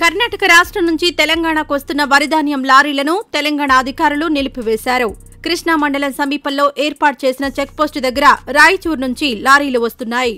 కర్ణాటక రాష్ట్రం నుంచి తెలంగాణకు వస్తున్న వరిధాన్యం లారీలను తెలంగాణ అధికారులు నిలిపివేశారు కృష్ణా మండలం సమీపంలో ఏర్పాటు చేసిన చెక్పోస్టు దగ్గర రాయచూర్ నుంచి లారీలు వస్తున్నాయి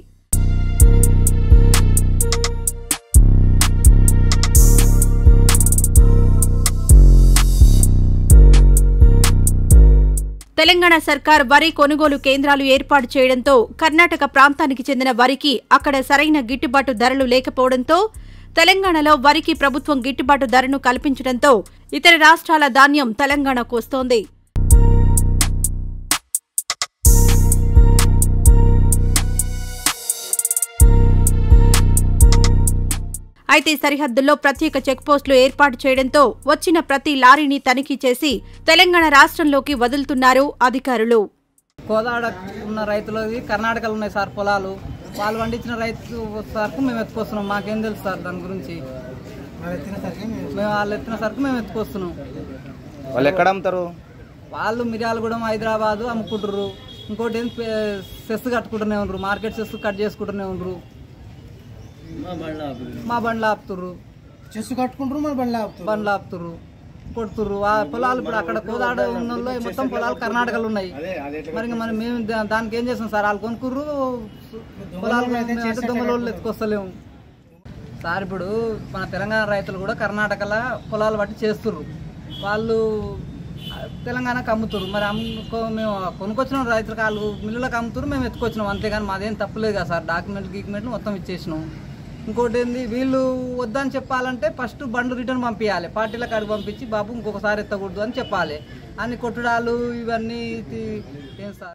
తెలంగాణ సర్కార్ వరి కొనుగోలు కేంద్రాలు ఏర్పాటు చేయడంతో కర్ణాటక ప్రాంతానికి చెందిన వరికి అక్కడ సరైన గిట్టుబాటు ధరలు లేకపోవడంతో తెలంగాణలో వరికి ప్రభుత్వం గిట్టుబాటు ధరను కల్పించడంతో ఇతర రాష్ట్రాల ధాన్యం తెలంగాణకు వస్తోంది అయితే సరిహద్దుల్లో ప్రత్యేక చెక్పోస్టులు ఏర్పాటు చేయడంతో వచ్చిన ప్రతి లారీని తనిఖీ చేసి తెలంగాణ రాష్ట్రంలోకి వదులుతున్నారు అధికారులు కోదాడ ఉన్న రైతులది కర్ణాటకలో ఉన్నాయి సార్ పొలాలు వాళ్ళు పండించిన రైతు సరుకు మేము ఎత్తుకొస్తున్నాం మాకేం తెలుసు సార్ దాని గురించి మేము వాళ్ళు ఎత్తిన సరుకు మేము ఎత్తుకొస్తున్నాం వాళ్ళు ఎక్కడ అమ్ముతారు వాళ్ళు మిర్యాలగూడెం హైదరాబాదు అమ్ముకుంటారు ఇంకోటి ఏం పే- సెస్ కట్టుకుంటూనే ఉండరు మార్కెట్ సెస్ కట్ చేసుకుంటూనే ఉండరు మా బండ్లు ఆపుతుర్రు చెస్సు కట్టుకుంటారు మన బండి ఆపుతారు బండ్లు ఆపుతుర్రు కొడుతుర్రు ఆ పొలాలు ఇప్పుడు అక్కడ కోదాడ ఉన్న వాళ్ళు మొత్తం పొలాలు కర్ణాటకలో ఉన్నాయి మరి ఇంకా మనం మేము దా- దానికి ఏం చేస్తాం సార్ వాళ్ళు కొనుక్కుర్రు పొలాలు మేము అంటే దొంగల వాళ్ళు ఎత్తుకొస్తలేము సార్ ఇప్పుడు మన తెలంగాణ రైతులు కూడా కర్ణాటకలో పొలాలు బట్టి చేస్తుర్రు వాళ్ళు ఆ, తెలంగాణకు అమ్ముతుర్రు మరి అమ్ముకో మేము కొనుక్కొచ్చిన రైతులకు వాళ్ళు మిల్లులకు అమ్ముతుర్రు మేము ఎత్తుకొచ్చినాం అంతేగాని మాదేం తప్పులేదు కదా సార్ డాక్యుమెంట్ గీక్యుమెంట్లు మొత్తం ఇచ్చేసినాం ఇంకోటి ఏంది వీళ్ళు వద్దని చెప్పాలంటే ఫస్ట్ బండ్లు రిటర్న్ పంపించాలి పార్టీలకు అడిగి పంపించి బాబు ఇంకొకసారి ఎత్తకూడదు అని చెప్పాలి అన్ని కొట్టుడాలు ఇవన్నీ ఇది ఏం సార్